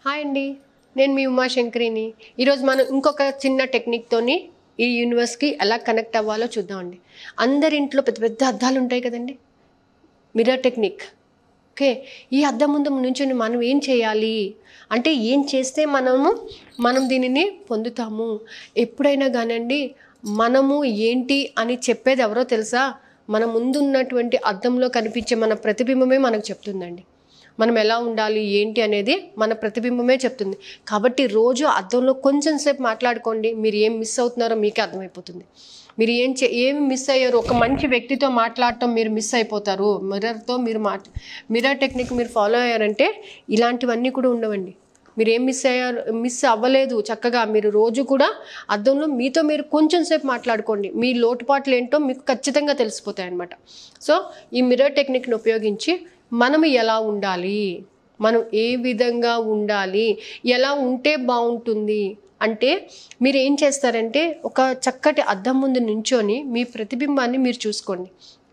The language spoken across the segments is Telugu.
హాయ్ అండి నేను మీ ఉమాశంకరిని ఈరోజు మనం ఇంకొక చిన్న టెక్నిక్తోని ఈ యూనివర్స్కి ఎలా కనెక్ట్ అవ్వాలో చూద్దామండి అందరి ఇంట్లో పెద్ద పెద్ద అద్దాలు ఉంటాయి కదండి మిర్రర్ టెక్నిక్ ఓకే ఈ అద్దం ముందు నుంచొని మనం ఏం చేయాలి అంటే ఏం చేస్తే మనము మనం దీనిని పొందుతాము ఎప్పుడైనా కానండి మనము ఏంటి అని చెప్పేది ఎవరో తెలుసా మన ముందు ఉన్నటువంటి అద్దంలో కనిపించే మన ప్రతిబింబమే మనకు చెప్తుందండి మనం ఎలా ఉండాలి ఏంటి అనేది మన ప్రతిబింబమే చెప్తుంది కాబట్టి రోజు అద్దంలో కొంచెం సేపు మాట్లాడుకోండి మీరు ఏం మిస్ అవుతున్నారో మీకే అర్థమైపోతుంది మీరు ఏం చే ఏమి మిస్ అయ్యారు ఒక మంచి వ్యక్తితో మాట్లాడటం మీరు మిస్ అయిపోతారు మిర్రర్తో మీరు మాట్ మిర్రర్ టెక్నిక్ మీరు ఫాలో అయ్యారంటే ఇలాంటివన్నీ కూడా ఉండవండి మీరు ఏం మిస్ అయ్యారు మిస్ అవ్వలేదు చక్కగా మీరు రోజు కూడా అద్దంలో మీతో మీరు కొంచెం సేపు మాట్లాడుకోండి మీ లోటుపాట్లు ఏంటో మీకు ఖచ్చితంగా తెలిసిపోతాయి అనమాట సో ఈ మిర్రర్ టెక్నిక్ని ఉపయోగించి మనం ఎలా ఉండాలి మనం ఏ విధంగా ఉండాలి ఎలా ఉంటే బాగుంటుంది అంటే మీరు ఏం చేస్తారంటే ఒక చక్కటి అద్దం ముందు నుంచొని మీ ప్రతిబింబాన్ని మీరు చూసుకోండి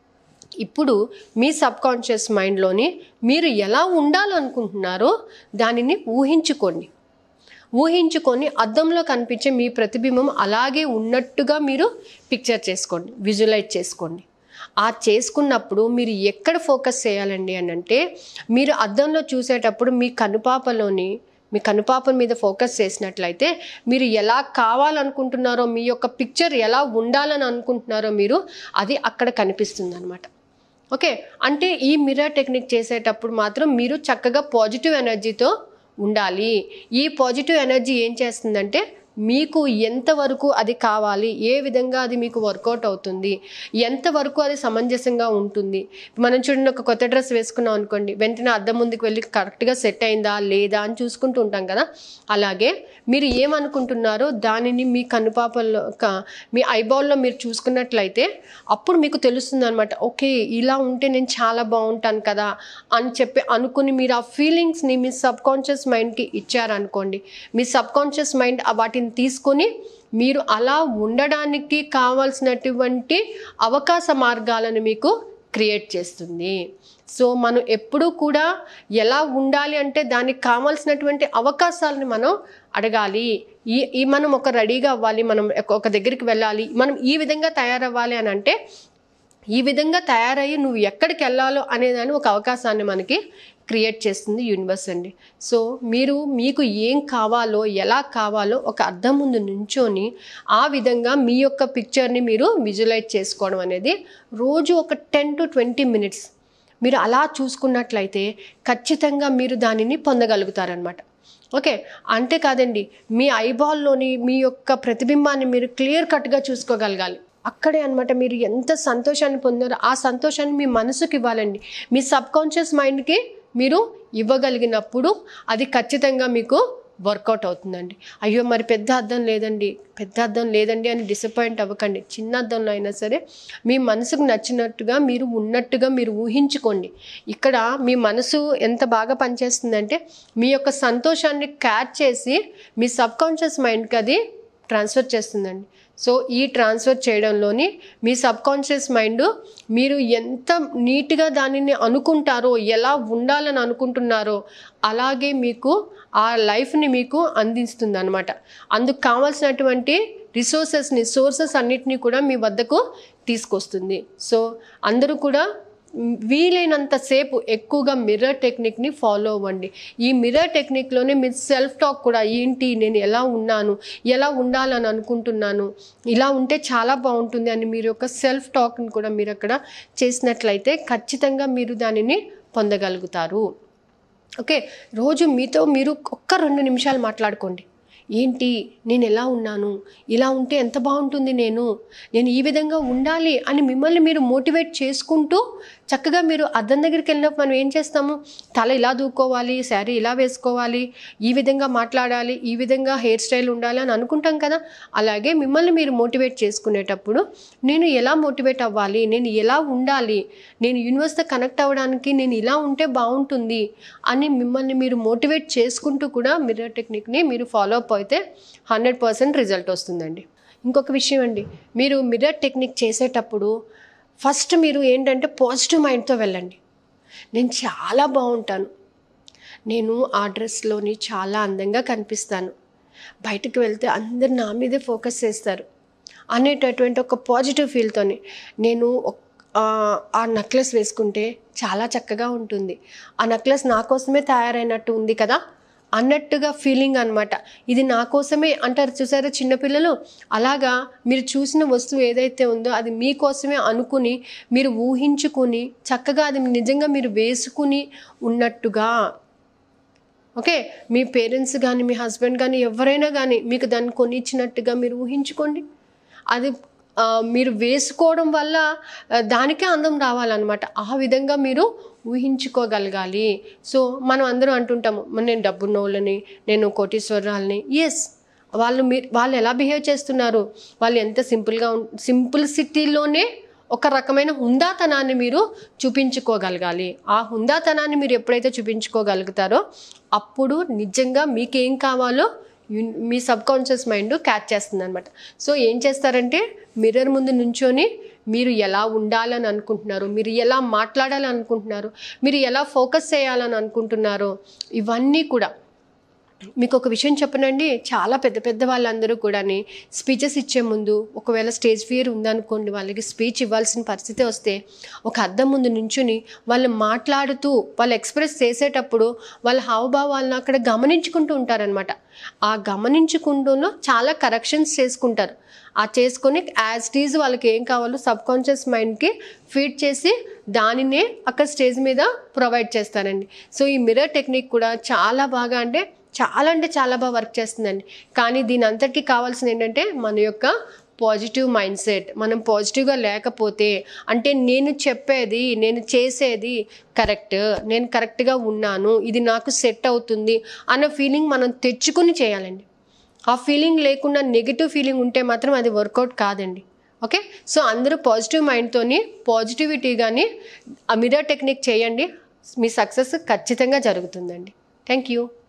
ఇప్పుడు మీ సబ్ కాన్షియస్ మైండ్లోని మీరు ఎలా ఉండాలనుకుంటున్నారో దానిని ఊహించుకోండి ఊహించుకొని అద్దంలో కనిపించే మీ ప్రతిబింబం అలాగే ఉన్నట్టుగా మీరు పిక్చర్ చేసుకోండి విజువలైజ్ చేసుకోండి ఆ చేసుకున్నప్పుడు మీరు ఎక్కడ ఫోకస్ చేయాలండి అని అంటే మీరు అద్దంలో చూసేటప్పుడు మీ కనుపాపలోని మీ కనుపాప మీద ఫోకస్ చేసినట్లయితే మీరు ఎలా కావాలనుకుంటున్నారో మీ యొక్క పిక్చర్ ఎలా ఉండాలని అనుకుంటున్నారో మీరు అది అక్కడ కనిపిస్తుంది అనమాట ఓకే అంటే ఈ మిర్రర్ టెక్నిక్ చేసేటప్పుడు మాత్రం మీరు చక్కగా పాజిటివ్ ఎనర్జీతో ఉండాలి ఈ పాజిటివ్ ఎనర్జీ ఏం చేస్తుందంటే మీకు ఎంతవరకు అది కావాలి ఏ విధంగా అది మీకు వర్కౌట్ అవుతుంది ఎంతవరకు అది సమంజసంగా ఉంటుంది మనం చూడండి ఒక కొత్త డ్రెస్ వేసుకున్నాం అనుకోండి వెంటనే అద్దం ముందుకు వెళ్ళి కరెక్ట్గా సెట్ అయిందా లేదా అని చూసుకుంటూ ఉంటాం కదా అలాగే మీరు ఏమనుకుంటున్నారో దానిని మీ కనుపాపల్లో క- మీ ఐబాల్లో మీరు చూసుకున్నట్లయితే అప్పుడు మీకు తెలుస్తుంది అనమాట ఓకే ఇలా ఉంటే నేను చాలా బాగుంటాను కదా అని చెప్పి అనుకుని మీరు ఆ ఫీలింగ్స్ని మీ సబ్ కాన్షియస్ మైండ్కి ఇచ్చారనుకోండి మీ సబ్ కాన్షియస్ మైండ్ వాటిని తీసుకొని మీరు అలా ఉండడానికి కావాల్సినటువంటి అవకాశ మార్గాలను మీకు క్రియేట్ చేస్తుంది సో మనం ఎప్పుడూ కూడా ఎలా ఉండాలి అంటే దానికి కావాల్సినటువంటి అవకాశాలను మనం అడగాలి ఈ ఈ మనం ఒక రెడీగా అవ్వాలి మనం ఒక- ఒక దగ్గరికి వెళ్ళాలి మనం ఈ విధంగా తయారవ్వాలి అని అంటే ఈ విధంగా తయారయ్యి నువ్వు ఎక్కడికి వెళ్ళాలో అనేదాన్ని ఒక అవకాశాన్ని మనకి క్రియేట్ చేస్తుంది యూనివర్స్ అండి సో మీరు మీకు ఏం కావాలో ఎలా కావాలో ఒక అద్దం ముందు నుంచొని ఆ విధంగా మీ యొక్క పిక్చర్ని మీరు విజువలైజ్ చేసుకోవడం అనేది రోజు ఒక టెన్ టు ట్వంటీ మినిట్స్ మీరు అలా చూసుకున్నట్లయితే ఖచ్చితంగా మీరు దానిని పొందగలుగుతారనమాట ఓకే అంతేకాదండి మీ ఐబాల్లోని మీ యొక్క ప్రతిబింబాన్ని మీరు క్లియర్ కట్గా చూసుకోగలగాలి అక్కడే అన్నమాట మీరు ఎంత సంతోషాన్ని పొందారో ఆ సంతోషాన్ని మీ మనసుకి ఇవ్వాలండి మీ సబ్ కాన్షియస్ మైండ్కి మీరు ఇవ్వగలిగినప్పుడు అది ఖచ్చితంగా మీకు వర్కౌట్ అవుతుందండి అయ్యో మరి పెద్ద అద్దం లేదండి పెద్ద అద్దం లేదండి అని డిసప్పాయింట్ అవ్వకండి చిన్న అద్దంలో అయినా సరే మీ మనసుకు నచ్చినట్టుగా మీరు ఉన్నట్టుగా మీరు ఊహించుకోండి ఇక్కడ మీ మనసు ఎంత బాగా పనిచేస్తుందంటే మీ యొక్క సంతోషాన్ని క్యాచ్ చేసి మీ సబ్ కాన్షియస్ మైండ్కి అది ట్రాన్స్ఫర్ చేస్తుందండి సో ఈ ట్రాన్స్ఫర్ చేయడంలోని మీ సబ్ కాన్షియస్ మైండ్ మీరు ఎంత నీట్గా దానిని అనుకుంటారో ఎలా ఉండాలని అనుకుంటున్నారో అలాగే మీకు ఆ లైఫ్ని మీకు అందిస్తుంది అనమాట అందుకు కావాల్సినటువంటి రిసోర్సెస్ని సోర్సెస్ అన్నిటినీ కూడా మీ వద్దకు తీసుకొస్తుంది సో అందరూ కూడా వీలైనంత సేపు ఎక్కువగా మిర్రర్ టెక్నిక్ని ఫాలో అవ్వండి ఈ మిర్రర్ టెక్నిక్లోనే మీరు సెల్ఫ్ టాక్ కూడా ఏంటి నేను ఎలా ఉన్నాను ఎలా ఉండాలని అనుకుంటున్నాను ఇలా ఉంటే చాలా బాగుంటుంది అని మీరు యొక్క సెల్ఫ్ టాక్ని కూడా మీరు అక్కడ చేసినట్లయితే ఖచ్చితంగా మీరు దానిని పొందగలుగుతారు ఓకే రోజు మీతో మీరు ఒక్క రెండు నిమిషాలు మాట్లాడుకోండి ఏంటి నేను ఎలా ఉన్నాను ఇలా ఉంటే ఎంత బాగుంటుంది నేను నేను ఈ విధంగా ఉండాలి అని మిమ్మల్ని మీరు మోటివేట్ చేసుకుంటూ చక్కగా మీరు అద్దం దగ్గరికి వెళ్ళినప్పుడు మనం ఏం చేస్తాము తల ఇలా దూకోవాలి శారీ ఇలా వేసుకోవాలి ఈ విధంగా మాట్లాడాలి ఈ విధంగా హెయిర్ స్టైల్ ఉండాలి అని అనుకుంటాం కదా అలాగే మిమ్మల్ని మీరు మోటివేట్ చేసుకునేటప్పుడు నేను ఎలా మోటివేట్ అవ్వాలి నేను ఎలా ఉండాలి నేను యూనివర్స్తో కనెక్ట్ అవ్వడానికి నేను ఇలా ఉంటే బాగుంటుంది అని మిమ్మల్ని మీరు మోటివేట్ చేసుకుంటూ కూడా మిర్రర్ టెక్నిక్ని మీరు ఫాలో అప్ అయితే హండ్రెడ్ పర్సెంట్ రిజల్ట్ వస్తుందండి ఇంకొక విషయం అండి మీరు మిర్రర్ టెక్నిక్ చేసేటప్పుడు ఫస్ట్ మీరు ఏంటంటే పాజిటివ్ మైండ్తో వెళ్ళండి నేను చాలా బాగుంటాను నేను ఆ డ్రెస్లోని చాలా అందంగా కనిపిస్తాను బయటకు వెళ్తే అందరు నా మీదే ఫోకస్ చేస్తారు అనేటటువంటి ఒక పాజిటివ్ ఫీల్తోని నేను ఒక్- ఆ, ఆ నెక్లెస్ వేసుకుంటే చాలా చక్కగా ఉంటుంది ఆ నెక్లెస్ నా కోసమే తయారైనట్టు ఉంది కదా అన్నట్టుగా ఫీలింగ్ అనమాట ఇది నా కోసమే అంటారు చూసారా చిన్నపిల్లలు అలాగా మీరు చూసిన వస్తువు ఏదైతే ఉందో అది మీకోసమే అనుకుని మీరు ఊహించుకుని చక్కగా అది నిజంగా మీరు వేసుకుని ఉన్నట్టుగా ఓకే మీ పేరెంట్స్ కానీ మీ హస్బెండ్ కానీ ఎవరైనా కానీ మీకు దాన్ని కొనిచ్చినట్టుగా మీరు ఊహించుకోండి అది ఆ, మీరు వేసుకోవడం వల్ల ఆ, దానికే అందం రావాలన్నమాట ఆ విధంగా మీరు ఊహించుకోగలగాలి సో మనం అందరం అంటుంటాము "మరి నేను డబ్బున్నోళ్ళని నేను కోటీశ్వరాలని ఎస్ వాళ్ళు మీరు వాళ్ళు ఎలా బిహేవ్ చేస్తున్నారు వాళ్ళు ఎంత సింపుల్గా ఉం సింపుల్ సిటీలోనే ఒక రకమైన హుందాతనాన్ని మీరు చూపించుకోగలగాలి ఆ హుందాతనాన్ని మీరు ఎప్పుడైతే చూపించుకోగలుగుతారో అప్పుడు నిజంగా మీకేం కావాలో యు- మీ సబ్ కాన్షియస్ మైండ్ క్యాచ్ చేస్తుంది అనమాట సో ఏం చేస్తారంటే మిర్రర్ ముందు నుంచొని మీరు ఎలా ఉండాలని అనుకుంటున్నారు మీరు ఎలా మాట్లాడాలని అనుకుంటున్నారు మీరు ఎలా ఫోకస్ చేయాలని అనుకుంటున్నారో ఇవన్నీ కూడా మీకు ఒక విషయం చెప్పనండి చాలా పెద్ద పెద్ద వాళ్ళందరూ కూడా స్పీచెస్ ఇచ్చే ముందు ఒకవేళ స్టేజ్ ఫియర్ ఉందనుకోండి వాళ్ళకి స్పీచ్ ఇవ్వాల్సిన పరిస్థితి వస్తే ఒక అద్దం ముందు నుంచుని వాళ్ళు మాట్లాడుతూ వాళ్ళు ఎక్స్ప్రెస్ చేసేటప్పుడు వాళ్ళ హావభావాలను అక్కడ గమనించుకుంటూ ఉంటారనమాట ఆ గమనించుకుంటూలో చాలా కరెక్షన్స్ చేసుకుంటారు ఆ చేసుకొని యాజ్ టీజ్ వాళ్ళకి ఏం కావాలో సబ్ కాన్షియస్ మైండ్కి ఫీడ్ చేసి దానినే అక్కడ స్టేజ్ మీద ప్రొవైడ్ చేస్తారండి సో ఈ మిర్రర్ టెక్నిక్ కూడా చాలా బాగా అంటే చాలా అంటే చాలా బాగా వర్క్ చేస్తుందండి కానీ దీని అంతటికీ కావాల్సింది ఏంటంటే మన యొక్క పాజిటివ్ మైండ్ సెట్ మనం పాజిటివ్గా లేకపోతే అంటే నేను చెప్పేది నేను చేసేది కరెక్ట్ నేను కరెక్ట్గా ఉన్నాను ఇది నాకు సెట్ అవుతుంది అన్న ఫీలింగ్ మనం తెచ్చుకుని చేయాలండి ఆ ఫీలింగ్ లేకుండా నెగిటివ్ ఫీలింగ్ ఉంటే మాత్రం అది వర్కౌట్ కాదండి ఓకే సో అందరూ పాజిటివ్ మైండ్తోని పాజిటివిటీ కానీ ఆ మిర్రర్ టెక్నిక్ చేయండి మీ సక్సెస్ ఖచ్చితంగా జరుగుతుందండి థ్యాంక్ యూ